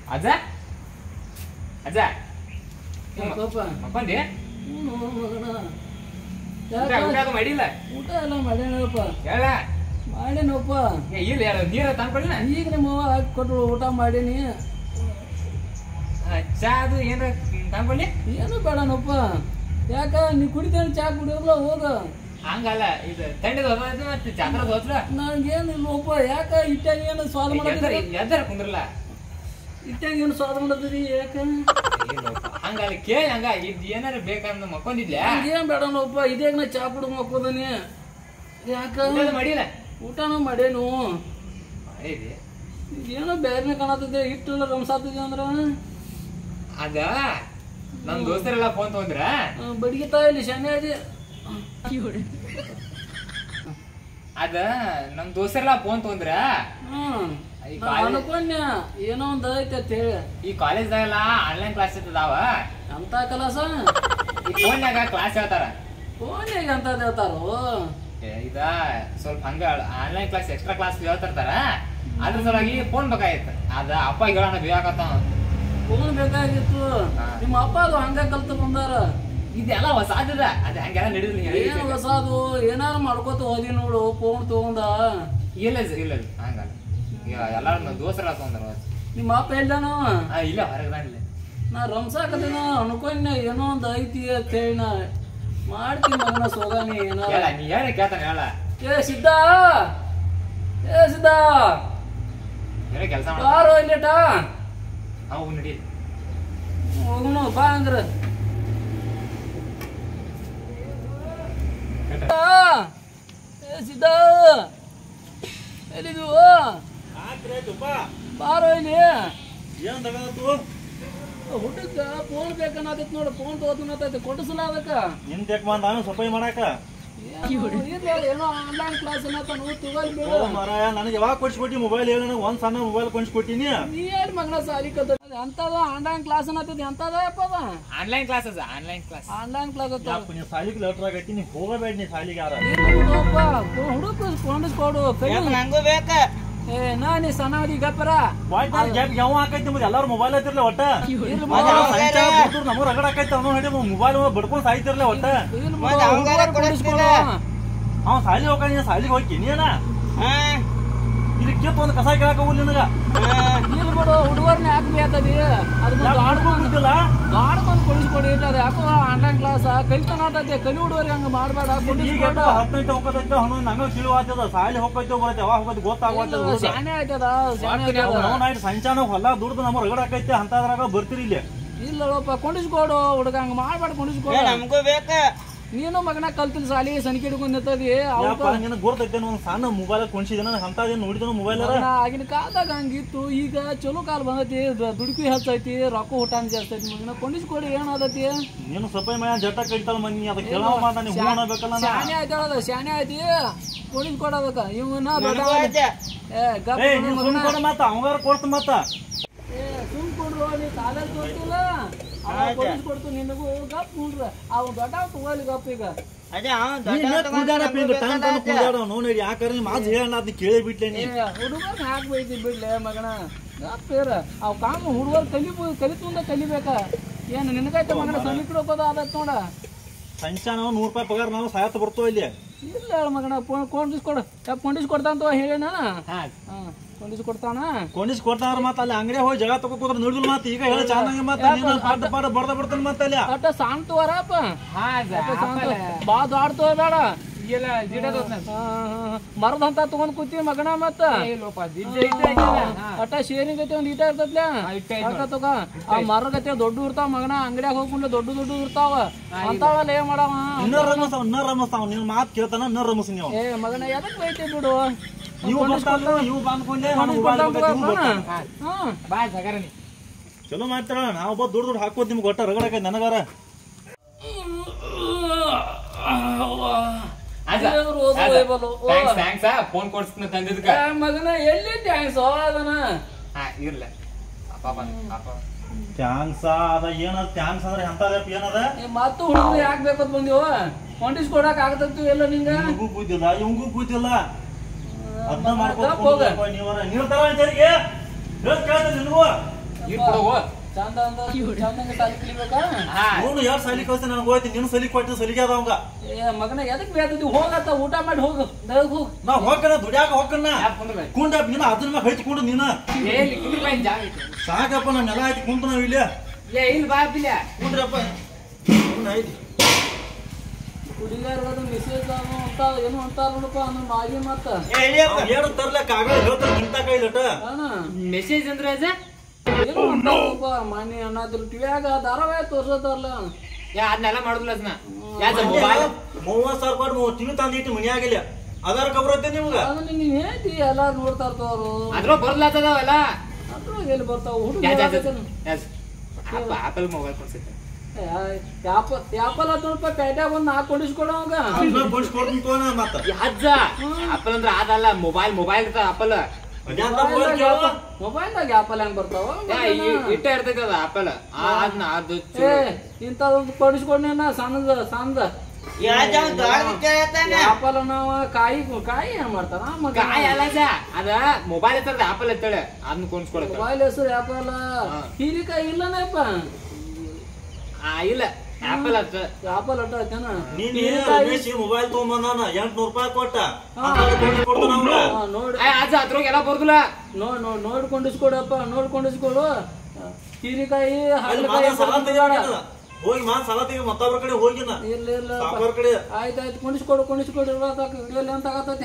ಅಜ್ಜ ಅಜ್ಜ ಯಾಕಪ್ಪ ಮಕ್ಕೊಂದಿ ಹ್ಞೂ ಮಗನ ಊಟ ಊಟ ಅದು ಮಾಡಿಲ್ಲ ಊಟ ಎಲ್ಲ ಮಾಡ್ಯಾನಪ್ಪ ಹೇಳ ಮಾಡೇನಪ್ಪ ಏ, ಇಲ್ಲ ಹೇಳ ನೀರ ತಂದ್ಕೊಳ್ಳಿನ ಈಗ ನಿಮ್ಮ ಅವ್ವ ಹಾಕಿ ಕೊಟ್ಟರು ಊಟ ಮಾಡೀನಿ ಚಾ ಅದು ಏನಾರ ತಂದ್ಕೊಳ್ಳಿ ಏನು ಬೇಡನಪ್ಪ ಯಾಕ ನೀ ಕುಡಿತೇನೆ ಚಾ ಕುಡಿಯೋಲ್ಲ ಹೋಗ ಹಂಗಲ್ಲ ಇದು ತಂಡದ ಹೋದ ಮತ್ತೆ ಚಾತ್ರದ ಹೋದ್ರ ನನಗೇನು ಇಲ್ಲಪ್ಪ ಯಾಕ ಇಟ್ಟಾಗ ಏನು ಸ್ವಾದ ಮಾಡತ್ತೀರಿ ಎದ್ದರ ಕುಂದ್ರಲ್ಲ ಇಟ್ಟಾಗ ಏನು ಸ್ವಾದ ಮಾಡತ್ತೀರಿ ಯಾಕ ಹಂಗಲ್ಲ ಕೇಳಿ ಹಂಗ ಇದ್ ಏನಾರ ಬೇಕಂದ ಮಕ್ಕೊಂದಿದ್ಲೆ ಏನು ಬೇಡನಪ್ಪ ಇದೇಗ ನಾ ಚಾ ಕುಡಿದು ಮಕ್ಕೋದನಿ ಯಾಕ ಊಟದ ಮಾಡಿಲ್ಲ ಊಟನೂ ಮಾಡೇನು ಮಾಡಿದಿ ಏನೋ ಬೇರೆ ಕಾಣತದೆ ಇಟ್ಟೆಲ್ಲ ರಮ್ಸಾತದೆ ಅಂದ್ರ ಅದ ನಮ್ ದೋಸ್ತರೆಲ್ಲ ಫೋನ್ ತಗೊಂಡ್ರ ಆ, ಬಡಿಗೆತಾ ಇಲ್ಲಿ ಶಾನೆ ಅದೇ ಅದ ನಮ್ ದೋಸ್ತರೆಲ್ಲ ಫೋನ್ ತಗೊಂಡ್ರ ಹ್ಮ್ ಈ ನಾ ಕಾಲೇಜ್ ಅನ್ಕೊಂಡ್ಯ ಏನೋ ಒಂದ್ ಐತೆ ಅಂತ ಹೇಳಿ ಈ ಕಾಲೇಜ್ದಾಗೆಲ್ಲ ಆನ್ಲೈನ್ ಕ್ಲಾಸ್ ಇರ್ತದಾವ ಅಂತ ಕಲಸ ಈ ಫೋನ್ಯಾಗ ಕ್ಲಾಸ್ ಹೇಳ್ತಾರ ಫೋನಿಗೆ ಅಂತ ಹೇಳ್ತಾರೋ ಏ, ಇದ ಸ್ವಲ್ಪ ಹಂಗ ಆನ್ಲೈನ್ ಕ್ಲಾಸ್ ಎಕ್ಸ್ಟ್ರಾ ಕ್ಲಾಸ್ ಹೇಳ್ತಿರ್ತಾರ ಅದ್ರ ಸಲುವಾಗಿ ಫೋನ್ ಬೇಕಾಗಿತ್ತು ಅದ ಅಪ್ಪ ಹೇಳೋಣ ಬೇಕಾಗತ್ತಾವ ಫೋನ್ ಬೇಕಾಗಿತ್ತು ಹಾ. ನಿಮ್ಮ ಅಪ್ಪ ಅದು ಹಂಗ ಕಲ್ತು ಬಂದಾರ ಇದೆಲ್ಲ ಹೊಸ ಅದ ಅದ ಹಂಗೆಲ್ಲ ನಡೆದ್ರಿ ಏನ್ ಹೊಸದು ಏನಾರ ಮಾಡ್ಕೋತ ಹೋದಿ ನೋಡು ಫೋನ್ ತಗೊಂಡ ಇಲ್ಲ ಇಲ್ಲ ಇಲ್ಲ ಹಂಗಲ್ಲ ಈಗ ಎಲ್ಲಾರು ದೋಸ್ತರ ತಗೊಂಡ್ರ ನಿಮ್ಮ ಅಪ್ಪ ಎಲ್ಲನೋ ಇಲ್ಲ ಹೊರಗೆ ಇಲ್ಲ ನಾ ರಂಸಾಕದಿನ ಅನ್ಕೊಂಡ ಏನೋ ಒಂದ್ ಐತಿ ಅಂತ ಹೇಳಿ ನಾ ಮಾಡ್ತೀನಿ ಮಗನ ಸೋಗಾನಿ ಏನಾರ ಹೇಳ ನೀ ಹೇಳಿ ಕೇಳ್ತಾನೆ ಹೇಳ ಏ ಸಿದ್ಧ ಏ ಸಿದ್ಧ ಹೇಳಿ ಕೆಲಸ ಮಾಡ ಬಾರೋ ಇಲ್ಲೇಟ ಅವು ನಡಿ ಹೋಗುನು ಬಾ ಅಂದ್ರ ಏ ಸಿದ್ಧ ಎಲ್ಲಿದು ಬಾರೋ ಇಲ್ಲಿ ಏನ್ ತಗೋತು ಹುಡುಗ ಫೋನ್ ಬೇಕನ್ನತೈತಿ ನೋಡು ಫೋನ್ ತಗೋತನತೈತಿ ಕೊಡಿಸಲ ಅದಕ್ಕ ನಿನ್ ತೆಕ್ ಬಂದ ನಾನು ಸಫಾಯಿ ಮಾಡಾಕ ಏನೋ ಏನೋ ಆನ್ಲೈನ್ ಕ್ಲಾಸ್ ಅನ್ನತ್ತ ನೀವು ತಗೊಳ್ ಓ ಬೇಡ ಮಾರಾಯ ನನಗೆ ಯಾವಾಗ ಕೊಡ್ಸ್ಕೊಟ್ಟಿ ಮೊಬೈಲ್ ಹೇಳಿ ನನಗೆ ಒಂದ್ ಸಣ್ಣ ಮೊಬೈಲ್ ಕೊಡ್ಸ್ಕೊಟ್ಟಿನಿ ನೀ ಏನ್ ಮಗನ ಸಾಲಿ ಕದ ಎಂತದ ಆನ್ಲೈನ್ ಕ್ಲಾಸ್ ಅನ್ನತೈತಿ ಎಂತದ ಅಪ್ಪ ಅದ ಆನ್ಲೈನ್ ಕ್ಲಾಸ್ ಅದ ಆನ್ಲೈನ್ ಕ್ಲಾಸ್ ಆನ್ಲೈನ್ ಕ್ಲಾಸ್ ಅತ್ತ ಯಾಕೆ ನೀ ಸಾಲಿಗೆ ಲೆಟರ್ ಆಗೈತಿ ನೀ ಹೋಗಬೇಡ ನೀ ಸಾಲಿಗೆ ಯಾರ ಹುಡುಗ ಕೊಂಡಿಸ್ಕೊಡು ನಂಗೂ ಬೇಕ ಏ ನಾ ನೀ ಸಣ್ಣದಿ ಗಪ್ಪರ ವಾಯ್ಟ್ ಗ್ಯಾಪ್ ಯಾವ ಹಾಕೈತಿ ನಿಮ್ದು ಎಲ್ಲಾರು ಮೊಬೈಲ್ ಐತಿರ್ಲಿ ಒಟ್ಟ ಇರ್ಲಿ ನಮಗ್ ರಗಡ ಆಕೈತಿ ಅವ್ನು ಹಿಡಿ ಮೊಬೈಲ್ ಬಡ್ಕೊಂಡ್ ಸಾಯ್ತಿರ್ಲಿ ಒಟ್ಟ ಮತ್ತೆ ಅವಂಗಾರ ಕೊಡಿಸ್ತೀರ? ಅವ ಸಾಲಿ ಹೋಗ ನೀನ್ ಸಾಲಿಗೆ ಹೋಗಿ ನೀನ ಹಾ ಇಲ್ಲಿ ಕಿತ್ತು ಒಂದು ಕಸ ಕೇಳಕ ಹೋಗ್ಲಿ ನಿನಗ ಇಲ್ಲಿ ಬಿಡು ಹುಡುಗರ್ನ ಯಾಕೆ ಬೇಕದಿ ಅದನ್ನ ಗಾಡ್ಕೊಂಡು ಗೊತ್ತಿಲ್ಲ ಗಾಡ್ಕೊಂಡು ಕೊಡಿಸ್ಕೊಡಿ ಇಲ್ಲ ಅದು ಯಾಕೋ ಆನ್ಲೈನ್ ಕ್ಲಾಸ್ ಕಲಿತಾನ ಆತೈತಿ ಕಲಿ ಹುಡುಗರಿಗೆ ಹಂಗ ಮಾಡಬೇಡ ಈಗ ಕೊಡಿಸ್ಕೊಡು ಹತ್ತೈತೆ ಹೋಗತೈತೆ ಹನ್ನೊಂದು ನಂಗ ತಿಳಿವು ಆಗ್ತದ ಸಾಲಿ ಹೋಗೈತೆ ಬರತ್ತೆ ಯಾವಾಗ ಹೋಗೋದು ಗೊತ್ತಾಗ್ತದ ಶಾನೆ ಆಯ್ತದ ಶಾನೆ ಆಯ್ತದ ನಾವು ನೈಟ್ ಸಂಚಾನ ಹೊಲ ದುಡ್ದು ನಮ್ಮ ರಗಡ ಆಕೈತೆ ಅಂತದ್ರಾಗ ಬರ್ತೀರಿ ಇಲ್ಲಿ ಇಲ್ಲಪ್ಪ ಕೊಂಡಿಸ್ಕೊಡು ಹುಡುಗ ಹಂಗ ಮಾಡ್ಬೇಡ ಕೊಂಡಿಸ್ಕೊಡು ನಮಗೂ ಬೇಕ ನೀನು ಮಗನ ಕಲ್ತಿಲ್ ಸಾಲಿ ಸನಿಕೆ ಹಿಡ್ಕೊಂಡು ನಿಂತದಿ ಯಪ್ಪ ನಿನಗೆ ಗೊತ್ತೈತೆ ಒಂದು ಸಣ್ಣ ಮೊಬೈಲ್ ಕೊಂಡ್ಸಿದ ನನಗೆ ಅಂತದೇನು ನೋಡಿದನು ಮೊಬೈಲ್ ಆಗಿನ ಕಾಲದಾಗ ಹಂಗಿತ್ತು ಈಗ ಚಲೋ ಕಾಲ ಬಂದೈತಿ ದ- ದುಡುಕಿ ಹೆಚ್ಚೈತಿ ರೊಕ್ಕ ಊಟಾನ ಜಾಸ್ತಿ ಐತಿ ಮಗನ ಕೊಂಡಿಸ್ಕೊಡಿ ಏನಾದತಿ ನೀನು ಸಪೈ ಮಯ ಜಟ್ಟ ಕೈತಲ್ಲ ಮನಿ ಅದಕ್ಕೆ ಕೇಳೋ ಮಾತ ನೀವು ಹೂಣ ಬೇಕಲ್ಲ ನಾ ಶಾನೆ ಆಯ್ತಾಳದ ಶಾನೆ ಐತಿ ಕೊಂಡಿಸ್ಕೊಡೋದಕ್ಕ ಇವನ ನನಗೂ ಐತೆ ಏ ಗಪ್ಪ ಏ ನೀನು ಸುಮ್ ಕೊಡ ಮಾತ ಅವಂಗಾರ ಕೊಡ್ತ ಮಾತ ಏ ಸುಮ್ ಕೊಡ್ರು ನೀ ಕಾಲೇಜ್ ತೋರ್ತಿಲ್ಲ ಅವ ಕೊಂಡಿಸ್ಕೊಡ್ತು ನಿನಗೂ ಗಪ್ ಕುಂಡ್ರ ಅವ ದೊಡ್ಡ ತಗೋಲಿ ಗಪ್ ಈಗ ಅದೇ ಅವ ನೀನ್ ದೊಡ್ಡ ಏನ್ ಕುಡ್ದಾಡ ಪಿಂಗ್ ಟನ್ ಟನ್ ಕುಡ್ದಾಡ ನೋಡಿ ಯಾಕಾರ ನೀ ಮಾತು ಹೇಳ ಅದನ್ನ ಕೇಳೇ ಬಿಟ್ಲೆ ನೀ ಏ ಹುಡುಗರ್ನ ಹಾಕ್ ಬೈತಿ ಬಿಡ್ಲೆ ಮಗನ ಗಪ್ಪೇರ ಅವ್ ಕಾಮ ಹುಡುಗರು ಕಲಿ ಕಲಿತುಂದ ಕಲಿಬೇಕ ಏನು ನಿನಗೈತೆ ಮಗನ ಸಣ್ಣ ಹೋಗೋದ ಆದತ್ ನೋಡ ಸಂಚಾನ ನೂರು ರೂಪಾಯಿ ಪಗಾರ ನಾವು ಸಾಯತ್ ಬರ್ತೋ ಇಲ್ಲಿ ಇಲ್ಲ ಹೇಳ ಮಗನ ಕೊಂಡಿಸ್ಕೊಡು ಯಾಕೆ ಕೊಂಡಿಸ್ಕೊಡ್ತಾಂತ ಹೇಳೇನ ಹಾ ಹಾಂ ಕೊಂಡಿಸ್ಕೊಡ್ತಾನ ಕೊಂಡಿಸ್ ಕೊಡ್ತಾರ ಮತ್ತ ಅಲ್ಲಿ ಅಂಗಡಿ ಹೋಗಿ ಜಗ ತಗೋದ್ರ ನೋಡಿದ್ರು ಮಾತ ಈಗ ಹೇಳ ಚೆನ್ನಾಗಿ ಮತ್ತ ನೀನು ಪಾಠ ಪಾಠ ಬಡ್ದ ಬಿಡ್ತಾನ ಮತ್ತ ಅಲ್ಲಿ ಅಟ್ಟ ಸಾಂತ್ ವರಪ್ಪ ಹಾ ಬಾ ದಾಡ್ತೋ ಬೇಡ ಇಲ್ಲ ಜಿಡದ ಮರದಂತ ತಗೊಂಡ್ ಕೂತಿ ಮಗನ ಮತ್ತ ಇಲ್ಲಪ್ಪ ಜಿಡ್ಡ ಇಟ್ಟ ಅಟ್ಟ ಶೇರಿಂಗ್ ಗತಿ ಒಂದ್ ಈಟ ಇರ್ತತ್ಲ ಇಟ್ಟ ಐತ್ ಅಟ್ಟ ತಗ ಆ ಮರ ಗತಿ ದೊಡ್ಡ ಇರ್ತಾವ ಮಗನ ಅಂಗಡಿಯಾಗ ಹೋಗ್ಕೊಂಡು ದೊಡ್ಡ ದೊಡ್ಡ ಇರ್ತಾವ ಅಂತಾವಲ್ಲ ಏನ್ ಮಾಡವ ಇನ್ನ ರಮಸ್ತಾವ ಇನ್ನ ರಮಸ್ತಾವ ನಿನ್ ಮಾತು ಕೇಳ್ತಾನ ಇನ್ನ ರಮಸ್ ನೀವು ಏ ಮಗನ ಎದಕ್ ಬೈತಿ ಬಿಡು ಇವು ಬರ್ತಾವ ಇವು ಬಂದ್ಕೊಂಡೆ ನಾನು ಮೊಬೈಲ್ ಇವು ಬರ್ತಾವ ಹ್ಮ್ ಬಾ ಜಗರಣಿ ಚಲೋ ಮಾಡ್ತಾರ ನಾವು ಒಬ್ಬ ದುಡ್ಡು ದುಡ್ಡು ಹಾಕೋದ್ ನಿಮ್ಗೆ ಒಟ್ಟ ರಗಡಕ ನನಗಾರ ದೇವ್ರು ಓದು ಒಯ್ಬಲು. ಓ. ಥ್ಯಾಂಕ್ಸ್ ಫೋನ್ ಕೊಡ್ಸ್ತೀನಿ ತಂದಿದ್ಕ ಏ ಮಗನ ಎಲ್ಲಿ ಟ್ಯಾಂಕ್ಸ್ ಅದನ ಹಾ ಇರ್ಲ ಅಪ್ಪ ಬಂದ ಅಪ್ಪ ಥ್ಯಾಂಕ್ಸ್ ಅದ ಏನದ ಥ್ಯಾಂಕ್ಸ್ ಅಂದ್ರೆ ಎಂತದಪ್ಪ ಏನದ ಏ, ಮತ್ತು ಹುಡುಗರು ಯಾಕೆ ಬೇಕಂತ ಬಂದಿವ ಕೊಂಡಿಸ್ ಕೊಡಕ್ ಆಗತ್ತಂತು ಎಲ್ಲ ನಿಂಗ ಇವಂಗೂ ಬುದ್ಧಿಲ್ಲ ಇವಂಗೂ ಬುದ್ಧಿಲ್ಲ ಅದನ್ನ ಗಪ್ ಹೋಗ. ಮಾಡ್ಕೊಂಡು ನೀವರ ನೀವು ತರ ಅಂತಾರಿಗೆ ಹೇಳ್ ಕೇಳ್ತದೆ ನಿನಗೂ ಈಗ ಕೊಡವು ಚಂದ ಅಂದ ಚಂದಂಗ ಸಾಲಿ ಕಲಿಬೇಕಾ ಹಾ ಅವನು ಎರಡು ಸಲಿ ಕಳ್ಸಿ ನನಗೆ ಹೋಯ್ತು ನಿನ್ನ ಸಲಿ ಕೊಟ್ಟು ಸಲಿಗೆ ಅದ ಅವಂಗ ಏ ಮಗನ ಎದಕ್ ಬೇದಿದ್ದಿ ಹೋಗತ್ತ ಊಟ ಮಾಡಿ ಹೋಗು ದಯಗ್ ಹೋಗು ನಾ ಹೋಗ್ಕನ ದುಡ್ಯಾಕ ಹೋಗ್ಕನ ಯಾಕೆ ಕುಂದ್ರ ಕುಂಡ ನೀನು ಅದ್ರ ಮ್ಯಾಗ ಹೈತ್ಕೊಂಡು ನೀನು ಏನ್ ಕುಂದ್ರ ಬಾ ಜಾಗ ಐತಿ ಸಾಕಪ್ಪ ನಾನು ನೆಲ ಆಯ್ತು ಕುಂತು ನಾವು ಇಲ್ಲಿ ಏ ಇಲ್ಲಿ ಬಾ ಬಿಲ್ಲ ಕುಂಡ್ರಪ್ಪ ಕುಂಡ್ ಐತಿ ಹುಡುಗಿಯರ್ಗದು ಮೆಸೇಜ್ ಅಂತ ಏನು ಅಂತ ನೋಡಪ್ಪ ಅಂದ್ರೆ ಮಾಗಿ ಮತ್ತ ಏ ಇಳಿಯಪ್ಪ ಏನು ತರ್ಲಕ್ಕ ಆಗ ಹೇಳ್ತಾರೆ ನಿಂತ ಕೈ ಲಟ ಅಣ್ಣ ಮೆಸೇಜ್ ಅಂದ್ರೆ ಅಜ್ಜ ಏನು ಅಂತಾರಪ್ಪ ಮಾನ್ಯ ಅಣ್ಣಾದ್ರು ಟಿವ್ಯಾಗ ಧಾರಾವಾಹಿ ತೋರ್ಸತಾರಲ್ಲ ಯಾ ಅದನ್ನೆಲ್ಲ ಮಾಡುದಿಲ್ಲ ಅದ್ನ ಯಾಕ ಮೊಬೈಲ್ ಮೂವತ್ತು ಸಾವಿರ ರೂಪಾಯಿ ಮೂವತ್ತು ತಿಂಗಳು ತಂದಿಟ್ಟು ಮನ್ಯಾಗಿಲ್ಲ ಅದಾರ ಕಬ್ರ ಐತೆ ನಿಮ್ಗೆ ಅದನ್ನ ನೀನ್ ಹೇಳ್ತಿ ಎಲ್ಲಾರು ನೋಡ್ತಾ ಇರ್ತಾವ್ರು ಅದ್ರ ಬರ್ಲಾತದವಲ್ಲ ಅದ್ರಾಗ ಎಲ್ಲಿ ಬರ್ತಾವ ಹುಡುಗ ಯಾಜ್ ಯಾಜ್ ಯಾಜ್ ಆಪ ಆಪಲ್ ಮೊಬೈಲ್ ಕೊಡ್ಸಿದ್ದೆ ಯಾಪಲ್ ಯಾಪಲ್ ಹತ್ತು ರೂಪಾಯಿ ಪೇಟೆ ಬಂದು ನಾಲ್ಕು ಕೊಂಡಿಸ್ಕೊಡವಾಗ ಬಡ್ಸ್ ಕೊಡ್ತೀನಿ ತೋನ ಮತ್ತ ಅಜ್ಜ ಆಪಲ್ ಅಂದ್ರೆ ಅದಲ್ಲ ಮೊಬೈಲ್ ಮೊಬೈಲ್ ಇರ್ತಾವ ಆಪಲ್ ಅದ್ಯಾಂತ ಮೊಬೈಲ್ ಕೇಳು ಮೊಬೈಲ್ದಾಗ ಯಾಪಲ್ ಹೆಂಗ್ ಬರ್ತಾವ ಇಟ್ಟ ಇರ್ತೈತಿ ಅದ ಆಪಲ್ ಅದನ್ನ ಅದು ಏ ಇಂಥದೊಂದು ಕೊಡಿಸ್ಕೊಂಡೇನ ಸಣ್ಣದ ಸಣ್ಣದ ಯಾಜ್ ಅವ್ನ್ ದೊಡ್ಡ ವಿಚಾರ ಹೇಳ್ತಾನೆ. ಆಪಲ್ ನಾವ ಕಾಯಿ ಕಾಯಿ ಏನ್ ಮಾಡ್ತಾರ ಮಗ ಕಾಯಿ ಅಲ್ಲ ಅಜ್ಜ ಅದ ಮೊಬೈಲ್ ಇರ್ತದ ಆಪಲ್ ಎತ್ತೇಳಿ ಅದನ್ನ ಕೊಂಡ್ಸ್ಕೊಡತ್ತ ಮೊಬೈಲ್ ಹೆಸರು ಆಪಲ್ ಹೀರಿಕಾಯಿ ಇಲ್ಲನಪ್ಪ ಆ ಇಲ್ಲ ಆಪಲ್ ಅತ್ತ ಆಪಲ್ ಅಟ್ಟ ಐತೇನ ನೀನ್ ರಮೇಶ್ ಮೊಬೈಲ್ ತಗೊಂಬಂದಾನ ಎಂಟ್ನೂರು ರೂಪಾಯಿ ಕೊಟ್ಟ ಅಂತ ಕೊಡ್ತಾನ ಅವ್ನ ಹಾ, ನೋಡ್ ಏ ಅಜ್ಜ ಅದ್ರಾಗ ಎಲ್ಲ ಬರ್ದಿಲ್ಲ ನೋಡ್ ನೋಡ್ ನೋಡ್ಕೊಂಡಿಸ್ಕೊಡಪ್ಪ ನೋಡ್ಕೊಂಡಿಸ್ಕೊಡು ಹೀರಿಕಾಯಿ ಅಲ್ಲಿ ಹಾಗಲಕಾಯಿ ಮಾತ್ರ ಸಾಲ ತೆಗಿಬೇಕಿಲ್ಲ. ಹೋಗಿ ಮಾತ್ ಸಾಲ ತೆಗಿ ಮತ್ತೊಬ್ರ ಕಡೆ ಹೋಗಿನ ಇಲ್ಲ ಇಲ್ಲ ಸಾವುಕಾರ ಕಡೆ ಆಯ್ತಾಯ್ತು ಕೊಂಡಿಸ್ಕೊಡು ಕೊಂಡಿಸ್ಕೊಡು ಹಿಡಿಯಲ್ಲ ಅಂತ ಆಗತ್ತೈತಿ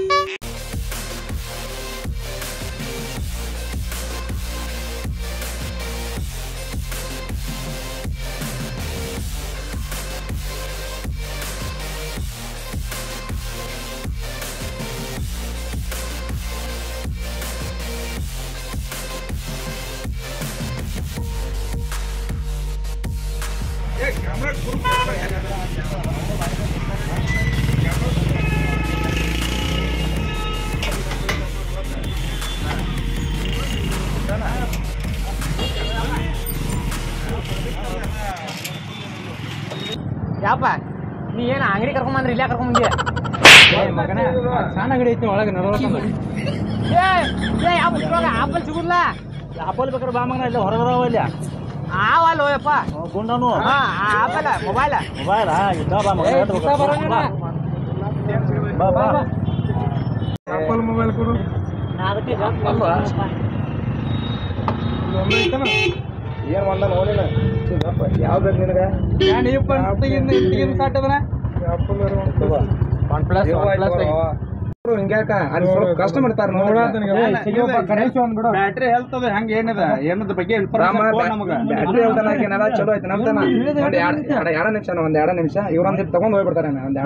ಯಾಪ ನೀ ಏನ ಅಂಗಡಿ ಕರ್ಕೊಂಡ್ ಬಂದ್ರಿ ಇಲ್ಲ ಕರ್ಕೊಂಡ್ ಬಂದಿ ಮಗನ ಸಣ್ಣ ಅಂಗಡಿ ಐತಿ ಒಳಗೆ ಏ ಏ ಆಪಲ್ ಸಿಗುದಿಲ್ಲ ಆಪಲ್ ಬೇಕಾದ್ರೆ ಬಾ ಮಗನ ಇಲ್ಲ ಹೊರಗೆ ಬರವಲ್ಲ ಆವಲ್ಲ ಯಪ್ಪ ಗುಂಡನು ಹಾ ಆಪಲ್ ಮೊಬೈಲ್ ಮೊಬೈಲ್ ಇದ್ದ ಬಾ ಮಗನ ಏ, ಹೇಳ್ಬೇಕು. ಇದ್ದ ಬರೋಣ. ಬಾ ಬಾ ಆಪಲ್ ಮೊಬೈಲ್ ಕೊಡು ಏನ್ ಒಂದ ನೋಡಿನ ಯಾವ್ದು ನಿನಗ ಹಿಂಗ್ಯಾಕ ಅಲ್ಲಿ ಸ್ವಲ್ಪ ಕಷ್ಟ ಮಾಡ್ತಾರ ಬ್ಯಾಟ್ರಿ ಹೆಲ್ತ್ ಅದ ಹೆಂಗ ಏನಿದ ಏನದ ಬಗ್ಗೆ ಬ್ಯಾಟ್ರಿ ಹೆಲ್ತ್ ಅನ್ನಕೇನಲ್ಲ ಚಲೋ ಐತಿ ನಮ್ತನ ಒಂದ್ ಎರಡ್ ಎರಡ್ ಎರಡ್ ನಿಮಿಷ ಒಂದ್ ಎರಡ್ ನಿಮಿಷ ಇವ್ರೊಂದ್ ತಗೊಂಡ್ ಹೋಗ್ಬಿಡ್ತಾರೆ ಒಂದ್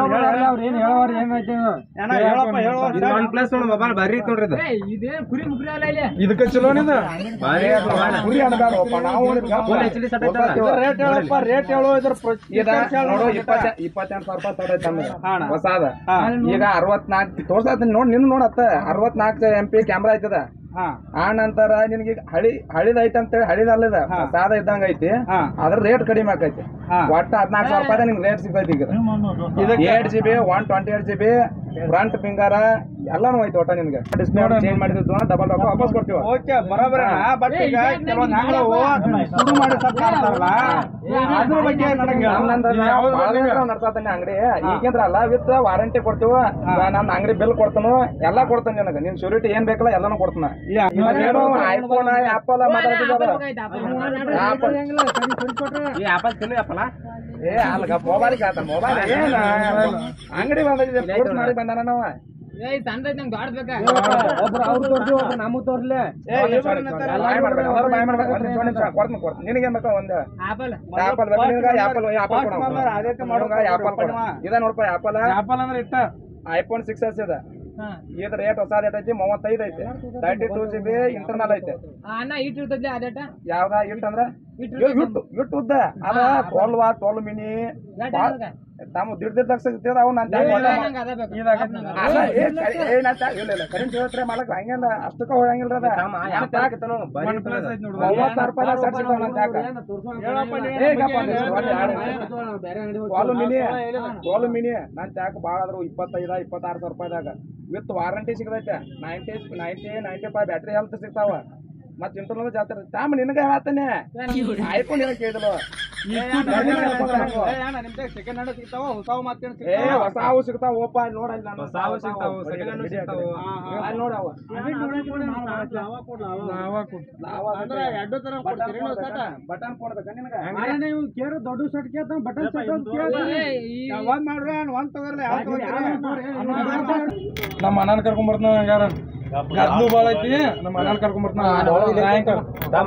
ಎರಡ್ ಒನ್ ಪ್ಲಸ್ ಮೊಬೈಲ್ ಭಾರಿ ಐತ್ ನೋಡ್ರಿ ಇದು ಇದೇನ್ ಕುರಿ ಮುಗ್ರಿ ಅಲ್ಲ ಇಲ್ಲಿ ಇದಕ್ಕೆ ಚಲೋನಿದ ಭಾರಿ ಕುರಿ ಅನ್ಬೇಡಪ್ಪ ನಾವು ರೇಟ್ ಹೇಳಪ್ಪ ರೇಟ್ ಹೇಳು ಇದ್ರ ನೋಡು ಇಪ್ಪತ್ತ ಇಪ್ಪತ್ತೆಂಟು ಸಾವಿರ ರೂಪಾಯಿ ಸ್ಟಾರ್ಟ್ ಐತೆ ನಮ್ದು ಹೊಸಾದ ಈಗ ಅರವತ್ನಾಲ್ಕು ತೋರ್ಸಾತೀನಿ ನೋಡ್ ನಿನ್ ನೋಡತ್ತ ಅರವತ್ನಾಲ್ಕು ಎಂ ಪಿ ಕ್ಯಾಮ್ರಾ ಐತದ ಆ ನಂತರ ನಿನ್ಗೆ ಈಗ ಹಳಿ ಹಳಿದ ಐತೆ ಅಂತೇಳಿ ಹಳಿದಲ್ಲದ ಸಾದ ಇದ್ದಂಗ ಐತಿ ಅದ್ರ ರೇಟ್ ಕಡಿಮೆ ಆಕೈತಿ ಒಟ್ಟ ಹದಿನಾಲ್ಕು ಸಾವಿರ ರೂಪಾಯಿ ನಿಮ್ಗೆ ರೇಟ್ ಸಿಗ್ತೈತಿ ಈಗ ಏಟ್ G B one twenty eight G B front finger ಎಲ್ಲಾನು ಐತಿ ಒಟ್ಟ ನಿಮ್ಗೆ ಡಿಸ್ಪ್ಲೇ ಚೇಂಜ್ ಮಾಡಿದ್ದು ಡಬಲ್ ರೊಕ್ಕ ವಾಪಸ್ ಕೊಡ್ತೀವಿ ಓಕೆ ಬರೋಬರ ಬಟ್ ಈಗ ಕೆಲವೊಂದು ಹಂಗವು ಶುರು ಮಾಡಿ ಸತ್ ಮಾಡ್ತಾರಲ್ಲ ಅದ್ರ ಬಗ್ಗೆ ನನಗೆ ನಡ್ಸಾತಾನೆ ಅಂಗಡಿ ಈಗೇಂದ್ರ ಅಲ್ಲ ವಿತ್ ವಾರಂಟಿ ಕೊಡ್ತೀವ ನಮ್ ಅಂಗಡಿ ಬಿಲ್ ಕೊಡ್ತಾನು ಎಲ್ಲಾ ಕೊಡ್ತಾನೆ ನಿನಗ ನಿನ್ ಶೂರಿಟಿ ಏನ್ ಬೇಕಲ್ಲ ಎಲ್ಲಾನು ಕೊಡ್ತಾನ ಏನು ಐಫೋನ್ ಆಪಲ್ ಈ ಆಪಲ್ ಚಲೋ ಆಪಲ್ ಏ ಅಲ್ಗ ಮೊಬೈಲ್ ಆತ ಮೊಬೈಲ್ ಏನ ಅಂಗಡಿ ಬಂದಿದೆ ಫೋರ್ಸ್ ಮಾಡಿ ಬಂದಾನ ನಾವ ಏ ತಂದ ನಂಗೆ ದೊಡ್ಡ ಬೇಕಾ ಒಬ್ರು ಅವ್ರು ತೋರ್ಸಿ ಒಬ್ರು ನಮಗ್ ತೋರ್ಸ್ಲೆ ನಿನಗೆ ಬೇಕಾ ಒಂದ್ ಆಪಲ್ ಆಪಲ್ ಬೇಕು ನಿನಗ ಆಪಲ್ ಆಪಲ್ ಕೊಡ ಅದಕ್ಕೆ ಆಪಲ್ ಕೊಡ ಇದ ನೋಡಪ್ಪ ಆಪಲ್ ಆಪಲ್ ಅಂದ್ರೆ ಇಟ್ಟ ಐಫೋನ್ ಸಿಕ್ಸ್ ಎಸ್ ಇದೆ ಇದ್ರ ರೇಟ್ ಹೊಸಾದ ಏಟ್ ಐತಿ ಮೂವತ್ತೈದು ಐತಿ thirty two G B internal ಐತೆ ಅಣ್ಣ ಇಟ್ಟು ಇರ್ತೈತಿ ಅದೇಟ ಯಾವ್ದ ಇಟ್ ಅಂದ್ರ ಇಟ್ಟು ಇಟ್ಟು ಉದ್ದ ಅದ ಟ್ವೆಲ್ ವಾ ಟ್ವೆಲ್ ಮಿನಿ ತಾವು ದಿಡ್ ದಿಡ್ ಲಕ್ಷ ಸಿಗ್ತದ ಅವು ನಾನು ನಂಗೆ ಅದ ಬೇಕು ಅಲ್ಲ, ಏ, ಕರಿ- ಏ, ನಾ ತಾ- ಇಲ್ಲ ಇಲ್ಲ ಕರೆಂಟ್ ಹೇಳ್ತಾರೆ ಮಾಲಕ್ ಹಂಗಲ್ಲ ಅಷ್ಟಕ್ಕ ಹೋಗಂಗಿಲ್ಲ ಅದ ಮೂವತ್ತು ಸಾವಿರ ರೂಪಾಯಿ ಸೆಟ್ ಸಿಗ್ತಾವ ನನ್ನ ತ್ಯಾಕ ಏ, ಗಪ್ಪ ಅಂದ್ರೆ ಒಂದು ಎರಡು ಟ್ವೆಲ್ ಮಿನಿ ಟ್ವೆಲ್ ಮಿನಿ ನನ್ ತ್ಯಾಕ ಭಾಳ ಆದ್ರು ಇಪ್ಪತ್ತೈದ ಇಪ್ಪತ್ತಾರು ಸಾವಿರ ರೂಪಾಯಿದಾಗ ವಿತ್ ವಾರಂಟಿ ಸಿಗತೈತೆ ninety ninety ninety five battery health ಸಿಗ್ತಾವ ಮತ್ ಇಂಟರ್ನಲ್ ಜಾಸ್ತಿ ಇರ್ತೈತಿ ತಾಮ ನಿನಗ ಹೇಳತ್ತಾನೆ ಐಫೋನ್ ಏನೋ ಕೇಳಿದಲ್ಲ ಸೆಕೆಂಡ್ ಹ್ಯಾಂಡ್ ಸಿಗ್ತಾವ ಹೊಸಾವ್ ಮಾತೇನು ಏ ಹೊಸ ಹಾವು ಸಿಗ್ತಾವ ಓಪ ಅಲ್ಲಿ ನೋಡ ಇಲ್ಲಿ ಹೊಸ ಹಾವು ಸಿಗ್ತಾವು, second hand ಸಿಗ್ತಾವು. ಅಲ್ಲಿ ನೋಡವ ಅಂದ್ರೆ ಎರಡು ತರ ಕೊಡ್ತೀರಿ ನೀವು ಸಟ? ಬಟನ್ ಕೊಡ್ಬೇಕ ನಿನಗ ಅಲ್ಲ ನೀವು ಕೇರು ದೊಡ್ಡ ಸಟ್ ಕೇಳ್ತಾವ ಬಟನ್ ಸಟ್ ಅಂತ ಕೇಳ್ತಾನೆ. ಒಂದ್ ಮಾಡ್ರಿ ಒಂದ್ ತಗೋರ್ಲಿ ಯಾವ ನಮ್ಮ ಅಣ್ಣನ ಕರ್ಕೊಂಡ್ ಬರ್ತಾನ ಹಂಗಾರ ಗದ್ಲು ಬಾಳ ಐತಿ ನಮ್ಮ ಅಣ್ಣನ ಕರ್ಕೊಂಡ್ ಬರ್ತಾನ ಸಾಯಂಕಾಲ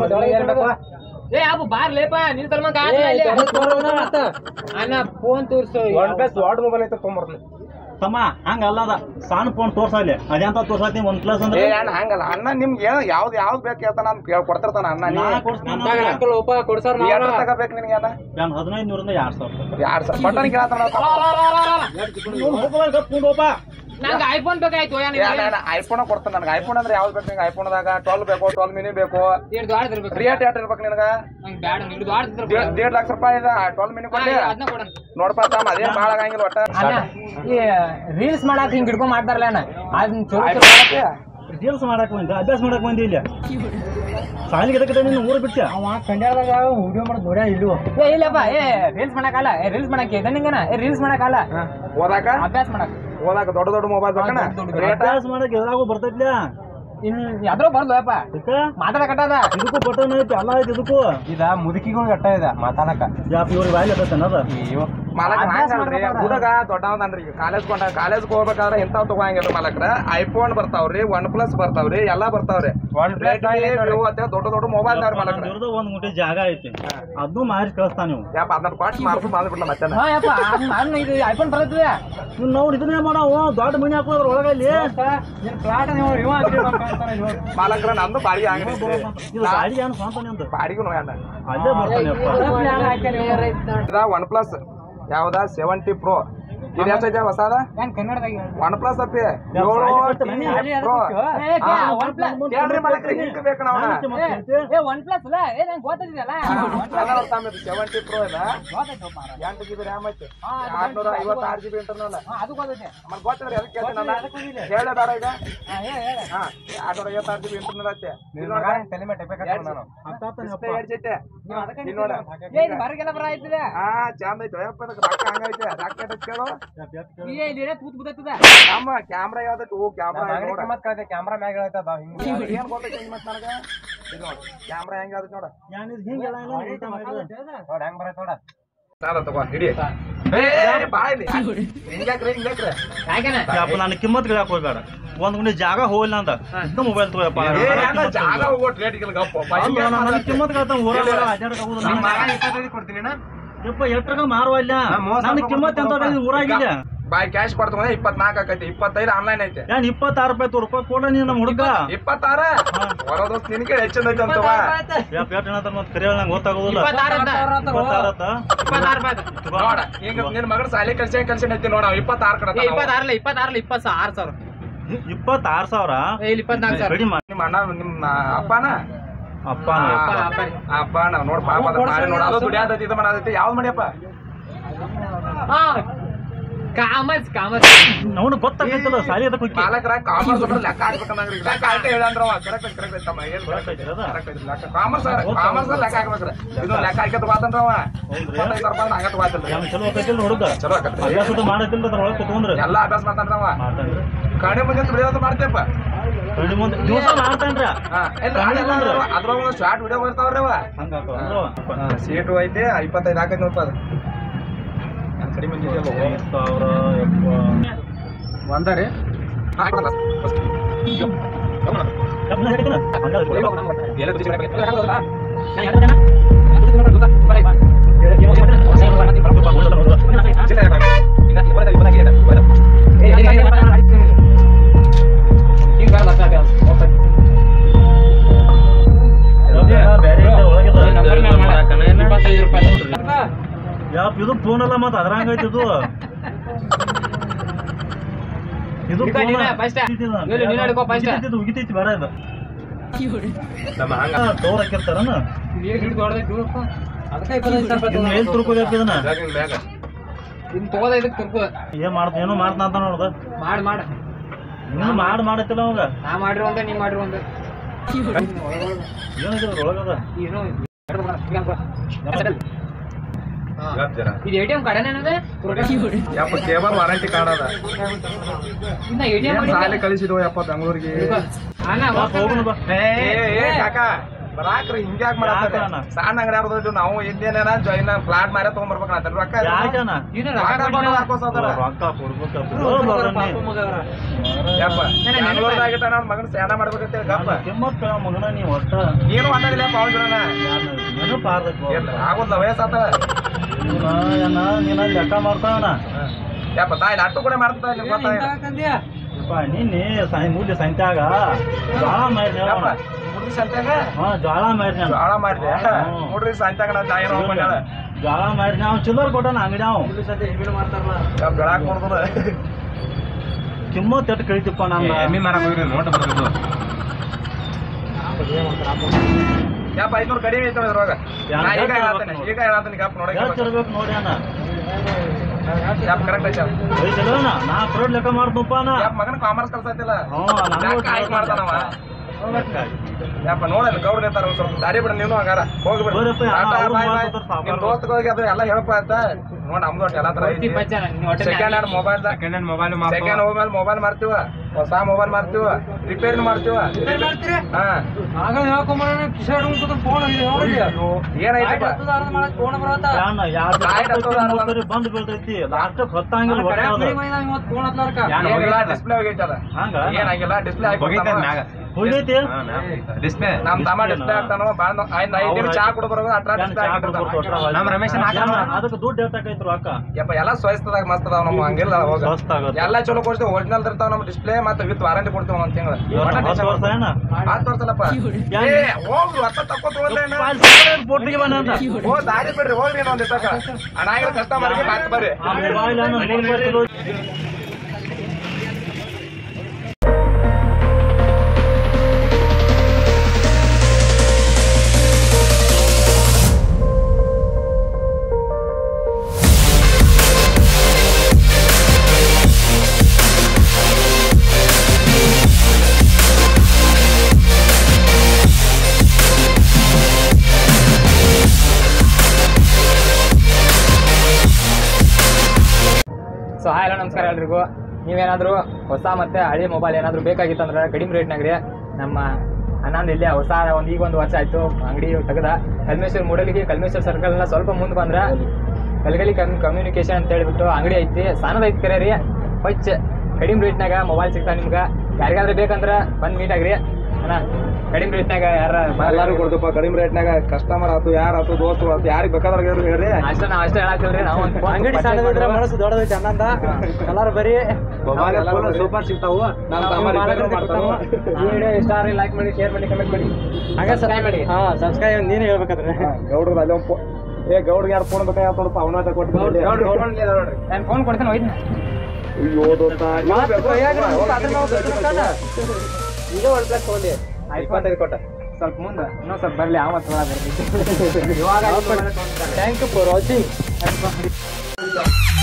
ಏ ಅಪ್ಪ ಬಾರ್ಲೇಪ ನಿನ್ ಸಲ್ಮಾನ್ ಅಣ್ಣ ಫೋನ್ ತೋರ್ಸು ದೊಡ್ಡ ಮೊಬೈಲ್ ಐತೆ ತೊಗೊಂಬರ್ತೀನಿ ತಮ್ಮ ಹಂಗ ಅಲ್ಲದ ಸಣ್ಣ ಫೋನ್ ತೋರ್ಸಲ್ಲಿ ಅದೇಂತ ತೋರ್ಸತ್ತಿ ಒಂದ್ ಕ್ಲಾಸ್ ಅಂದ್ರೆ ಏ ಅಣ್ಣ ಹಂಗಲ್ಲ ಅಣ್ಣ ನಿಮ್ಗೆ ಏನ್ ಯಾವ್ದು ಯಾವ್ದು ಬೇಕು ಹೇಳ್ತಾನ ಅಂತ ಕೇಳ್ ಕೊಡ್ತಿರ್ತಾನ ಅಣ್ಣ ನೀ ನಾ ಕೊಡ್ಸ್ತೀನಿ ಎಷ್ಟ್ ತಗೋಬೇಕು ನಿನಗೆ ಅದ ನಾನು ಹದಿನೈದು ನೂರಿಂದ ಎರಡ್ ಸಾವಿರ ಯಾರ್ ಸರ್ ಬಟನ್ ಕೇಳತ್ತಾನ ನಂಗೆ ಐಫೋನ್ ಬೇಕಾಯ್ತು ಐಫೋನ್ ಕೊಡ್ತಾನ ನನಗೆ ಐಫೋನ್ ಅಂದ್ರೆ ಯಾವ್ದು ಬೇಕು ನಿಂಗೆ ಐಫೋನ್ದಾಗ ಟ್ವೆಲ್ ಬೇಕು ಟ್ವೆಲ್ ಮಿನಿ ಬೇಕು ಎರಡು ದ್ವಾಡ ಇರ್ಬೇಕು ರೇಟ್ ಎಷ್ಟು ಇರ್ಬೇಕು ನಿನಗ ನಂಗೆ ಬ್ಯಾಡ ಎರಡು ದ್ವಾಡ ದೇಡ್- ದೇಡ್ ಲಕ್ಷ ರೂಪಾಯಿ ಇದೆ ಟ್ವೆಲ್ ಮಿನಿ ಕೊಡ್ಲಿ ಅದನ್ನ ಕೊಡೋಣ ನೋಡ್ಪಾ ತಮ್ಮ ಅದೇನ್ ಭಾಳ ಆಗಂಗಿಲ್ಲ ಒಟ್ಟ ಈ ರೀಲ್ಸ್ ಮಾಡಕ್ ಹಿಂಗ್ ಹಿಡ್ಕೊಂಡ್ ಮಾಡ್ತಾರಲ್ಲ ಅಣ್ಣ ಅದನ್ನ ಚಲೋ ರೀಲ್ಸ್ ಮಾಡಕ್ ಬಂದ ಅಭ್ಯಾಸ ಮಾಡಕ್ ಬಂದಿ ಇಲ್ಲ ಸಾಲಿಗೆ ಎದಕ್ಕೆ ನೀನು ಊರು ಬಿಟ್ಟ ಏ ಇಲ್ಲಪ್ಪ ಏ ರೀಲ್ಸ್ ಮಾಡಕ್ಕಲ್ಲ ಏ ರೀಲ್ಸ್ ಮಾಡಕ್ಕೆ ಇದೆ ನಿಂಗನ ಏ ರೀಲ್ಸ್ ಮಾಡಕ್ಕಲ್ಲ ಓದಾಕ ಅಭ್ಯಾಸ ಮಾಡಕ್ ಓದಾಕ ದೊಡ್ಡ ದೊಡ್ಡ ಮೊಬೈಲ್ ಬೇಕಣ್ಣ ದೊಡ್ಡ ದೊಡ್ಡ ರೇಟ್ ಅಭ್ಯಾಸ ಮಾಡಕ್ ಎದ್ರಾಗೂ ಬರ್ತೈತ್ಲ ಇನ್ ಯಾವ್ದ್ರೋ ಬರ್ದು ಅಪ್ಪ ಇದಕ್ಕ ಮಾತಾಡಕಟ್ಟದ ಇದಕ್ಕೂ ಬಟನ್ ಐತಿ ಎಲ್ಲ ಐತಿ ಇದಕ್ಕೂ ಇದ ಮುದುಕಿಗಳು ಅಟ್ಟ ಇದ ಮಾತಾಡಕ ಜಾಪ್ ಇವ್ರಿಗೆ ಬಾಯ್ಲಿ ಅದ ಮಾಲಕ್ ಅಭ್ಯಾಸ ಹಂಗಲ್ರಿ ಮಾಡ್ಬೇಕಲ್ಲ. ಹುಡುಗ ದೊಡ್ಡವನ್ರಿ ಕಾಲೇಜ್ ಕೊಂಡ ಕಾಲೇಜ್ ಹೋಗ್ಬೇಕಾದ್ರೆ ಇಂತಾವ್ ತಗೋಂಗಿಲ್ಲ ಮಾಲಕ್ರ ಐಫೋನ್ ಬರ್ತಾವ್ರಿ ಒನ್ ಪ್ಲಸ್ ಬರ್ತಾವ್ರಿ ಎಲ್ಲಾ ಬರ್ತಾವ್ರಿ Redmi, Vivo ಅಂತ ದೊಡ್ಡ ದೊಡ್ಡ ಮೊಬೈಲ್ ಅವ್ರ ಮಾಲಕ್ರ ಇವ್ರದ್ದು ಒಂದ್ ಗುಂಟೆ ಜಾಗ ಐತಿ ಅದು ಮಾರಿ ಕಳಿಸ್ತಾ ನೀವು ಯಾಪ ಅದನ್ನ ಕೊಟ್ಟು ಮಾರ್ಸು ಬಂದ್ಬಿಟ್ಲ ಮತ್ತೆ ಹಾ ಯಪ್ಪ ನಾನು ಇದು ಐಫೋನ್ ಬರ್ತದೆ ನೀವು ನೋಡಿ ಇದನ್ನೇ ಮಾಡವ ದೊಡ್ಡ ಮನಿ ಹಾಕೋದ್ರ ಒಳಗಲ್ಲಿ ಮಾಲಕ್ರ ನಂದು ಬಾಡಿಗೆ ಅಂಗಡಿ ಐತಿ. ಇದು ಗಾಡಿ ಏನು ಸ್ವಂತ ನಿಂದು ಬಾಡಿಗೆ ನೋಯಣ್ಣ ಅಲ್ಲೇ ಬರ್ತಾನೆ ಇದ ಒನ್ ಪ್ಲಸ್ ಯಾವ್ದ ಸೆವೆಂಟಿ ಪ್ರೋ ಇದು ಎಷ್ಟೈತೆ ಹೊಸಾದ ಏನ್ ಕನ್ನಡದಾಗ ಒನ್ ಪ್ಲಸ್ ಅಪ್ಪಿ ಏಳು Pro. ಕೇಳ್ರಿ ಮಾಲಕ್ರ ಹಿಂಗ್ ಬೇಕು ನಾವ್ ಏ ಒನ್ ಪ್ಲಸ್ ಅಲ್ಲ ಏ ನಂಗೆ ಗೊತ್ತಿದೆಯಲ್ಲ ಸೆವೆಂಟಿ ಪ್ರೋ ಇದೆ ಎಂಟು ಜಿ ಬಿ ರ್ಯಾಮ್ ಐತಿ ಆರ್ನೂರ ಐವತ್ತಾರು ಜಿ ಬಿ ಇಂಟರ್ನಲ್ ಅದು ಗೊತ್ತೈತೆ ಮತ್ತೆ ಗೊತ್ತಿದ್ರೆ ಎದಕ್ಕೆ ಕೇಳ್ತೀನಿ ನಾನು ಹೇಳ ಬೇಡ ಈಗ ಹಾ ಹೇಳ ಹೇಳ ಹಾ ಆರ್ನೂರ ಐವತ್ತಾರು ಜಿ ಬಿ ಇಂಟರ್ನಲ್ ಐತಿ ಇಲ್ಲಿ ನೋಡ ಡಿಸ್ಪ್ಲೇ ಎರಡ್ ಜೈತೆ ಇಲ್ಲಿ ನೋಡ ಏ ಇದು ಹೊರಗೆಲ್ಲ ಬರ ಆಯ್ತದೆ ಹಾ ಚಂದ ಐತೆ ಯಪ್ಪ ಅದಕ್ಕೆ ರೊಕ್ಕ ಹಂಗೈತೆ ರೊಕ್ಕ ಎದಕ್ ಕೇಳು ಏ ಇಲ್ಲಿ ತೂತ್ ಬುತ್ತದ ನಮ್ಮ ಕ್ಯಾಮ್ರಾ ಯಾವ್ದೈತಿ ಓ ಕ್ಯಾಮ್ರಾ ನೋಡ ಕ್ಯಾಮ್ರಾ ಮ್ಯಾಗ ಹೇಳ್ತದ ಹಿಂಗ್ ಏನ್ ಗೊತ್ತೈತಿ ಮತ್ತೆ ನನಗ ಇದು ನೋಡ ಕ್ಯಾಮ್ರಾ ಹೆಂಗ್ ಅದಕ್ಕೆ ನೋಡ ಹಿಂಗೆಲ್ಲ ನೋಡ್ ಹೆಂಗ್ ಬರತ್ ನೋಡ ಸಾಲ ತಗೋ ಹಿಡಿ ಏ ಬಾ ಇಲ್ಲಿ ಹಿಂಗ್ಯಾಕ್ರಿ ಹಿಂಗ್ಯಾಕ್ರಿ ಯಾಕೆನ ಯಪ್ಪ ನಾನು ಕಿಮ್ಮತ್ ಗಿಡಕ್ ಹೋಗ್ಬೇಡ ಒಂದ್ ಗುಂಡಿ ಜಾಗ ಹೋಗಿಲ್ಲ ಅಂತ ಇದ್ದ ಮೊಬೈಲ್ ತಗೋಯಪ್ಪ ಏ ಅಣ್ಣ, ಜಾಗ ಹೋಗೋಟ್ ರೇಟ್ ಗಪ್ಪ ನನಗೆ ಕಿಮ್ಮತ್ ಗಾತ ಊರಾಗ ಅಡ್ಡಾಡಕ್ ಆಗುದಿಲ್ಲ. ನಮ್ಮ ಮಗ ಇಪ್ಪತ್ತೈದು ಕೊಡ್ತೀನಿ ನಾ ಯಪ್ಪ ಎಷ್ಟ್ರಾಗ ಮಾರುವಲ್ಲ ನನಗೆ ಕಿಮ್ಮತ್ ಅಂತ ಊರಾಗಿಲ್ಲ ಬಾಯ್ ಕ್ಯಾಶ್ ಕೊಡ್ತೀನಿ ಇಪ್ಪತ್ನಾಲ್ಕು ಆಕೈತಿ ಇಪ್ಪತ್ತೈದು ಆನ್ಲೈನ್ ಐತೆ ಏನ್ ಇಪ್ಪತ್ತಾರು ರೂಪಾಯಿ ತೋ ರೂಪಾಯಿ ಕೊಡ ನೀನು ನಮ್ಮ ಹುಡುಗ ಇಪ್ಪತ್ತಾರ ಹೊರದು ನಿನಗೆ ಹೆಚ್ಚಿನ ಐತೆ ಅಂತವ ಯಪ್ಪ ಎಷ್ಟು ಏನಂತ ಮತ್ತೆ ಕರಿಯಲ್ಲ ನಂಗೆ ಗೊತ್ತಾಗೋದಿಲ್ಲ ಇಪ್ಪತ್ತಾರು ಅಂತ ಇಪ್ಪತ್ತಾರು ಆತ? ಇಪ್ಪತ್ತಾರು ರೂಪಾಯಿ ನೋಡ ಈಗ ನಿನ್ ಮಗನ ಸಾಲಿ ಕಲ್ಸಿ ಕಲ್ಸಿ ಐತಿ ನೋಡ ಇಪ್ಪತ್ತಾರು ಕಡೆ ಏ ಇಪ್ಪತ್ತಾರಲ್ಲ ಇಪ್ಪತ್ತಾರಲ್ಲ ಇಪ್ಪತ್ತು ಆರು ಸಾವಿರ ಇಪ್ಪತ್ತಾರು ಸಾವಿರ ಏ ಇಲ್ಲಿ ಇಪ್ಪತ್ನಾಲ್ಕು ಸಾವಿರ ಕಡಿಮೆ ನಿಮ್ಮ ಅಣ್ಣ ನಿಮ್ಮ ಅಪ್ಪನ ಅಪ್ಪ ಅಪ್ಪ, ಅಪ್ಪ. ಅಪ್ಪ ನಾವ್ ನೋಡ್ ಪಾಪ ಅದ ಮಾರಿ ನೋಡ ಅದು ದುಡಿಯಾದೈತಿ ಇದು ಮಾಡದೈತಿ ಯಾವ್ದು ಮಾಡಿಯಪ್ಪ ಹಾ ಕಾಮರ್ಸ್ ಕಾಮರ್ಸ್ ಅವನು ಗೊತ್ತಾಗ್ತದ ಸಾಲಿ ಅದಕ್ಕೆ ಹೋಗಿ ಮಾಲಕರ ಕಾಮರ್ಸ್ ಅಂದ್ರೆ ಲೆಕ್ಕ ಹಾಕ್ಬೇಕಂದ್ರಿ ಲೆಕ್ಕ ಹಾಕಿ ಹೇಳಂದ್ರ ಕರೆಕ್ಟ್ ಕರೆಕ್ಟ್ ಐತಮ್ಮ ಏನ್ ಕರೆಕ್ಟ್ ಲೆಕ್ಕ ಕಾಮರ್ಸ್ ಕಾಮರ್ಸ್ ಲೆಕ್ಕ ಹಾಕ್ಬೇಕ್ರಿ ಇದು ಲೆಕ್ಕ ಹಾಕತ್ ಬಾತಂದ್ರ ಅವ ಇಪ್ಪತ್ತೈದು ರೂಪಾಯಿ ಹಂಗತ್ ಬಾತಿಲ್ರಿ ಅವ್ನು ಚಲೋ ಆಕೈತಿಲ್ಲ ಹುಡುಗ ಚಲೋ ಆಕತ್ರಿ ಅಭ್ಯಾಸ ಮಾಡತ್ತಿಲ್ಲ ಅದ್ರ ಒಳಗೆ ಕುತ್ಕೊಂಡ್ರೆ ಎಲ್ಲಾ ಅಭ್ಯಾಸ ಮಾಡ್ತಾನ್ರಿ ಅವ ಮಾಡ್ತಾನ್ರಿ ಕಣಿ ಮುಂದೆ ದುಡಿಯೋದು ಮಾಡ್ತೇಪ್ಪ ಕಣ್ಣಿ ಮುಂದೆ ದಿವಸ ಮಾಡ್ತಾನ್ರಿ ಹಾ ಅದ್ರೊಳಗ ಒಂದು ಶಾರ್ಟ್ ವಿಡಿಯೋ ಬರ್ತಾವ್ರಿ ಅವ ಹಂಗ ಸೀಟು ಐತಿ ಇಪ್ಪತ್ತೈದು ಹಾಕೈತಿ ನೋಡ್ಪ ಅದು ನಾನ್ ಕಡಿಮೆ ಮಂದಿ ಐದು ಸಾವಿರ ಯಪ್ಪ ಒಂದ ರೀ ಯಪ್ಪ, ಹಿಡಿಕನ? ಬೇರೆ ಇದೆ, ಒಳಗಿದೆ. ಇಪ್ಪತ್ತೈದು ರೂಪಾಯಿ ಯಪ್ಪ ಇದು ಫೋನ್ ಅಲ್ಲ ಮತ್ತ ಅದ್ರಂಗ ಐತಿ ಇದು ಇದು ಹಿಡ್ಕೊ ನೀನೇ first. ಇಲ್ಲಿ ನೀನೇ ಹಿಡ್ಕೊ first. ಉಗಿತೈತಿ ಬೇಡ ಇದು ನಮ್ಮ ಹಂಗ ತೋರ್ ಹಾಕಿರ್ತಾರನ ಏನ್ ಹಿಡ್ದು ಹೊಡ್ದೈತಿ ನೋಡಪ್ಪ. ಅದಕ್ಕೆ ಇಪ್ಪತ್ತೈದು ಸಾವಿರ ರೂಪಾಯಿ ಇನ್ನು ಎಲ್ಲಿ ತುರ್ಕೋಬೇಕು ಇದನ್ನ ಬ್ಯಾಗಿನ ಬ್ಯಾಗ ಇನ್ ತಗೋದ ಇದಕ್ಕೆ ತುರ್ಕು ಏನ್ ಮಾಡ್ತ ಏನೋ ಮಾಡ್ತಾ ಅಂತ ನೋಡ್ದ ಮಾಡ್ ಮಾಡ್ ಇನ್ನು ಮಾಡ್ ಮಾಡತ್ತಿಲ್ಲ ಅವಾಗ ನಾ ಮಾಡಿರೋ ಒಂದ ನೀ ಮಾಡಿರೋ ಒಂದ ಏನಿದೆ ಒಳಗದ ಏನು ಇದು ಎ ಟಿ ಎಂ ಕಡೆನೇನದೆ ಯಪ್ಪ ಕೇಬಲ್ ವಾರಂಟಿ ಕಾರ್ಡ್ ಅದ ಇನ್ನ ಎ ಟಿ ಎಂ ಏನ್ ಸಾಲಿ ಕಳಿಸಿದ್ವು ಯಪ್ಪ ಬೆಂಗಳೂರಿಗೆ ಅಣ್ಣ ಹೋಗೋಣ ಬಾ ಏ ಏ ಕಾಕ ಬರಾಕ್ರಿ ಹಿಂಗ್ಯಾಕ್ ಮಾಡತ್ತಾರೆ ಯಾಕಣ್ಣ? ಸಣ್ಣ ಅಂಗಡಿ ಆಡ್ದೋದು ನಾವು ಹಿಂದೇನ ಜಾಯಿನ್ ಫ್ಲಾಟ್ ಮಾರೇ ತಗೊಂಡ್ಬರ್ಬೇಕು ಅಂತ ರೊಕ್ಕ ಇದೆ. ಯಾಕಣ್ಣ ಇದು ರೊಕ್ಕ ಕೊಟ್ಟು ಹಾಕೋಸೋದಾರ. ರೊಕ್ಕ ಕೊಡ್ಬೇಕು ಯಪ್ಪ ಬೆಂಗಳೂರ್ದಾಗಿಟ್ಟ ನನ್ನ ಮಗನ ಸ್ನಾನ ಮಾಡ್ಬೇಕಂತ ಗಪ್ಪ ಕಿಮ್ಮತ್ ಮಗನ ನೀವು ಒಟ್ಟ ನೀನು ಅನ್ನೋದಿಲ್ಲ ಪಾವ್ ಗಿಡನ ನೆನಪು ಆರ್ಬೇಕು ಆಗೋದ್ಲ ವಯಸ್ಸಾತ ಏನ ನೀನ ಲೆಕ್ಕ ಮಾಡ್ತಾವನ ಯಪ್ಪ ತಾಯಿ ಅಟ್ಟು ಕೂಡ ಮಾಡ್ತಾ ಇಲ್ಲ ಗೊತ್ತಾಗ ನಿನ್ನೆ ಸಾಯ ಮೂಲೆ ಸಂತ್ಯಾಗ ಜ್ವಾಳ ಮಾರಿ ಯಪ್ಪ ಹುಡುಗಿ ಸಂತ್ಯಾಗ ಹಾ ಜ್ವಾಳ ಮಾರಿ ನಾನು ಜ್ವಾಳ ಮಾಡಿದೆ ಹ್ಮ್. ನೋಡ್ರಿ ಸಂತ್ಯಾಗ ನಾ ತಾಯಿ ಹೋಗ್ಕೊಂಡಾಳ ಜ್ವಾಳ ಮಾರಿ ನಾವು ಚಿಲ್ಲರ್ ಕೊಟ್ಟಾನ ಅಂಗಡಿ ಅವ್ ಯಪ್ಪ ಬೆಳಾಕ್ ನೋಡಿದ್ರ ಕಿಮ್ಮತ್ ಎಟ್ಟು ಕಳಿತಿಪ್ಪ ನಮ್ಮ ಎಮ್ಮಿ ಮಾರಕ್ ಹೋಗಿರಿ ನೋಟ್ ಬರ್ತಿದ್ದು ಯಪ್ಪ ಐದ್ನೂರು ಕಡಿಮೆ ಐತವ ಇದ್ರೊಳಗ ಯಾ- ನಾ ಈಗ ಯಾಕ್ ಹೇಳತ್ತೀನಿ ನೋಡು? ಈಗ ಹೇಳತ್ತೀನಿ ಗಪ್ಪ ನೋಡಕ್ಕೆ ಎಷ್ಟು ಇರ್ಬೇಕು ನೋಡಿ ಅಣ್ಣ ಯಪ್ಪ ಕರೆಕ್ಟ್ ಐತೆ ಐತಲ್ಲ ನಾ ಫ್ರೋಡ್ ಲೆಕ್ಕ ಮಾಡ್ತಪ್ಪ ನಾ ಯಪ್ಪ ಮಗನ ಕಾಮರ್ಸ್ ಕಲ್ಸತ್ತಿಲ್ಲ ಹ್ಞೂ ನನಗೂ ಯಾಕೆ ಆಯ್ಕೆ ಮಾಡ್ತಾನವ ಯಪ್ಪ ನೋಡಲ್ಲ ಗೌಡ್ ನಿಂತಾರ ಒಂದ್ ಸ್ವಲ್ಪ ದಾರಿ ಬಿಡ ನೀನು ಹಂಗಾರ ಹೋಗ್ಬಿಡ ಬರ್ರಪ್ಪ, ಅಣ್ಣ, ಅವ್ರು ಮಾತಾಡ್ತಾರೆ ಸಾವ್ಕಾರ. ನಿಮ್ ದೋಸ್ತಗ್ ಹೋಗಿ ಅದು ಎಲ್ಲ ಹೇಳಪ್ಪ ಅಂತ ನೋಡ್ ನಮ್ದು ಒಟ್ಟು ಎಲ್ಲ ತರ ಐತಿ second hand mobile second hand mobile second mobile mobile ಮಾರ್ತೀವ ಹೊಸ ಮೊಬೈಲ್ ಮಾರ್ತೀವ ರಿಪೇರಿ ಮಾಡ್ತೀವ ಹಾ ಏನೈತಪ್ಪ ಯಾನ ಯಾರು ಸಾಯ್ಡ್ ಹತ್ತದ ಅಲ್ಲ. ಬಂದ್ ಬೀಳ್ತೈತಿ ಲಾಸ್ಟ್ ಹೊತ್ತಂಗಿಲ್ಲ ಏನಿಲ್ಲ ಡಿಸ್ಪ್ಲೇ ಹೋಗೈತಲ್ಲ ಹಂಗ ಏನಾಗಿಲ್ಲ ಡಿಸ್ಪ್ಲೇ ಹಾಕಿ ಹೋಗೈತಿ ಡಿಸ್ಪ್ಲೇ ನಮ್ ತಮ್ಮ ಡಿಸ್ಪ್ಲೇ ಹಾಕ್ತಾನೋ ಬಾಳ ಐದ್ ಐದ್ ದಿನ ಚಾ ಕುಡ್ ಬರೋದು ಅಟ್ರಾ ಡಿಸ್ಪ್ಲೇ ನಮ್ ರಮೇಶ್ ಅದಕ್ಕೆ ದುಡ್ಡು ಎಷ್ಟಾಕೈತ್ರು ಅಕ್ಕ ಯಪ್ಪ ಎಲ್ಲ ಸ್ವಯಸ್ತದಾಗ ಮಸ್ತ್ ಅದಾವ ನಮ್ ಹಂಗಿಲ್ಲ ಹೋಗ ಸ್ವಸ್ಥ ಆಗುತ್ತೆ ಎಲ್ಲ ಚಲೋ ಕೊಡ್ತೀವಿ ಒರಿಜಿನಲ್ ಇರ್ತಾವ ನಮ್ ಡಿಸ್ಪ್ಲೇ ಮತ್ತೆ ವಿತ್ ವಾರಂಟಿ ಕೊಡ್ತೀವಿ ಒಂದ್ ತಿಂಗಳ ಹತ್ತು ವರ್ಷ ಏನ ಹತ್ತು ವರ್ಷಲ್ಲಪ್ಪ ಏ ಹೋಗ್ರಿ ಹೊತ್ತ ತಕ್ಕೋತ ಹೋಗ್ಲೇನ ಪೋಟಿಗೆ ಬಂದ ಓ ದಾರಿ ಬಿಡ್ರಿ ಹೋಗ್ರಿ ಇನ್ನೊಂದ್ ಇತ್ತಕ ಅಣ್ಣ ಆಗಿರೋ ಕಸ್ಟಮರ್ಗೆ ಮಾತು ಬರ್ರಿ ಆ ಮೊಬೈಲ್ ಅನ್ನು ಮೂರು ಬರ್ತಿರೋ ಸೊ ಹಾಯ್ ಹಲೋ ನಮಸ್ಕಾರ ಎಲ್ರಿಗೂ ನೀವೇನಾದರೂ ಹೊಸ ಮತ್ತೆ ಹಳೆ ಮೊಬೈಲ್ ಏನಾದರೂ ಬೇಕಾಗಿತ್ತಂದ್ರೆ ಕಡಿಮೆ ರೇಟ್ನಾಗ್ರಿ ನಮ್ಮ ಅನ್ನೊಂದು ಇಲ್ಲೇ ಹೊಸ ಒಂದು ಈಗ ಒಂದು ವರ್ಷ ಆಯ್ತು ಅಂಗಡಿ ತೆಗ್ದ ಕಲ್ಮೇಶ್ವರ ಮೂಡಲಿಗೆ ಕಲ್ಮೇಶ್ವರ ಸರ್ಕಲ್ನ ಸ್ವಲ್ಪ ಮುಂದೆ ಬಂದ್ರೆ ಕಲ್ಗಲಿ ಕಮ್ ಕಮ್ಯುನಿಕೇಶನ್ ಅಂತ ಹೇಳ್ಬಿಟ್ಟು ಅಂಗಡಿ ಐತಿ ಸಣ್ಣದ ಐತಿ ಕರೆ ರೀ ಫಸ್ಟ್ ಕಡಿಮೆ ರೇಟ್ನಾಗ ಮೊಬೈಲ್ ಸಿಗ್ತಾವ ನಿಮ್ಗೆ ಯಾರಿಗಾದ್ರೆ ಬೇಕಂದ್ರೆ ಬಂದು ಮೀಟ್ ಆಗ್ರಿ ಅಣ್ಣ ಕಡಿಮೆ ರೇಟ್ನಾಗ ಯಾರ ಎಲ್ಲಾರು ಕೊಡ್ತಪ್ಪ ಕಡಿಮೆ ರೇಟ್ನಾಗ ಕಸ್ಟಮರ್ ಆತು ಯಾರ ಆತು ದೋಸ್ತು ಆತು ಯಾರಿಗೆ ಬೇಕಾದ್ರೆ ಹೇಳ್ರಿ ಅಷ್ಟೇ ನಾವು ಅಷ್ಟೇ ಹೇಳತ್ತಿಲ್ರಿ ನಾವು ಒಂದು ಅಂಗಡಿ ಸಣ್ಣದಿದ್ರೆ ಮನಸ್ಸು ದೊಡ್ಡದೈತೆ ಅನ್ನಂದ ಎಲ್ಲಾರು ಬರೀ ಸೂಪರ್ ಸಿಗ್ತಾವು ನಮ್ಮ ತಮ್ಮ repair ಮಾಡ್ತಾನು. ವಿಡಿಯೋ ಇಷ್ಟ ಆದರೆ ಲೈಕ್ ಮಾಡಿ ಶೇರ್ ಮಾಡಿ ಕಮೆಂಟ್ ಮಾಡಿ ಹಂಗ ಸಬ್ಸ್ಕ್ರೈಬ್ ಮಾಡಿ ಹಾ ಸಬ್ಸ್ಕ್ರೈಬ್ ನೀನೇ ಹೇಳ್ಬೇಕಾದ್ರೆ ಹಾ, ಗೌಡ್ರದ್ದು ಅಲ್ಲಿ ಒಂದು ಏ ಗೌಡ್ರಿಗೆ ಯಾರು ಫೋನ್ ಬೇಕಾಗಿತ್ತು ನೋಡಪ್ಪ ಅವನ ಕೊಟ್ಟು ನಾನು ಫೋನ್ ಕೊಡ್ತೇನೆ ಹೋಯ್ತು ಅಯ್ಯೋ ದೋಸ್ತ ಈಗ ಒನ್ ಪ್ಲಸ್ ತಗೊಂಡಿ ಇಪ್ಪತ್ತೈದು ಕೊಟ್ಟ ಸ್ವಲ್ಪ ಮುಂದೆ ಇನ್ನೊಂದು ಸ್ವಲ್ಪ ಬರಲಿ ಆ ಮತ್ತೆ ಬರ್ತೀನಿ ಇವಾಗ ಥ್ಯಾಂಕ್ ಯು ಫಾರ್ ವಾಚಿಂಗ್